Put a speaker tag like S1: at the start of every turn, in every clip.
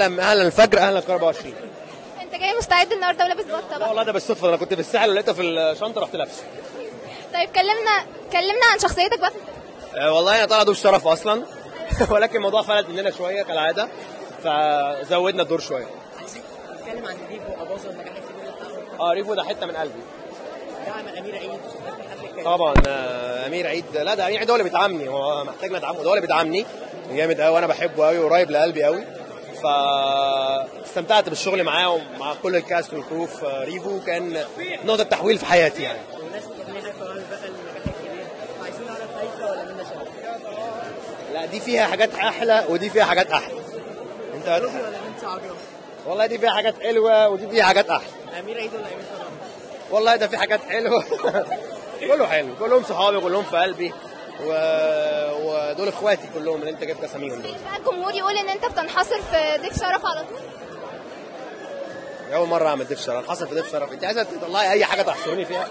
S1: اهلا اهلا الفجر اهلا القاهره 24
S2: انت جاي مستعد النهارده ولابس بطه
S1: لا
S2: بقى
S1: والله ده بالصدفه انا كنت في الساحل ولقيتها في الشنطه رحت لابسه
S2: طيب كلمنا كلمنا عن شخصيتك بقى
S1: آه، والله انا طالع دور شرف اصلا ولكن الموضوع فلت مننا شويه كالعاده فزودنا الدور شويه
S3: نتكلم عن ريفو اباظه النجاح الكبير بتاعه
S1: اه ريفو ده حته من قلبي
S3: دعم امير عيد في الحفل الكبير
S1: طبعا آه، امير عيد لا ده امير عيد هو اللي بيدعمني هو محتاج ندعمه ده هو اللي بيدعمني جامد قوي وانا بحبه قوي وقريب لقلبي قوي فاستمتعت بالشغل معاه ومع كل الكاست والكرو في آه، ريفو كان نقطه تحويل في حياتي يعني
S3: والناس بتغني هيفا وعمل بقى النجاح الكبير عايزين نعرف هيفا ولا منى شلبي
S1: لا دي فيها حاجات احلى ودي فيها حاجات احلى انت
S3: روبي ولا منى عجرم
S1: والله دي فيها حاجات حلوه ودي فيها حاجات احلى
S3: امير عيد ولا امير طبعا
S1: والله ده في حاجات حلوه كله حلو كلهم صحابي كلهم في قلبي و... ودول اخواتي كلهم اللي انت جبت اساميهم دول
S2: بقى الجمهور يقول ان انت بتنحصر في ضيف شرف على طول
S1: اول مره اعمل ضيف شرف حصل في ضيف شرف انت عايزه تطلعي اي حاجه تحصروني فيها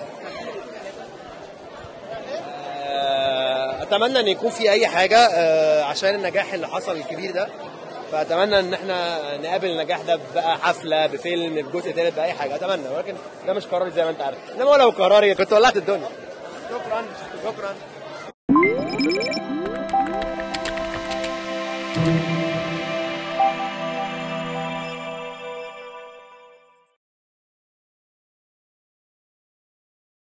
S1: آه، اتمنى ان يكون في اي حاجه آه، عشان النجاح اللي حصل الكبير ده فاتمنى ان احنا نقابل النجاح ده بقى حفله بفيلم بجزء ثالث باي حاجه اتمنى ولكن ده مش قراري زي ما انت عارف انما لو قراري كنت ولعت الدنيا شكرا شكرا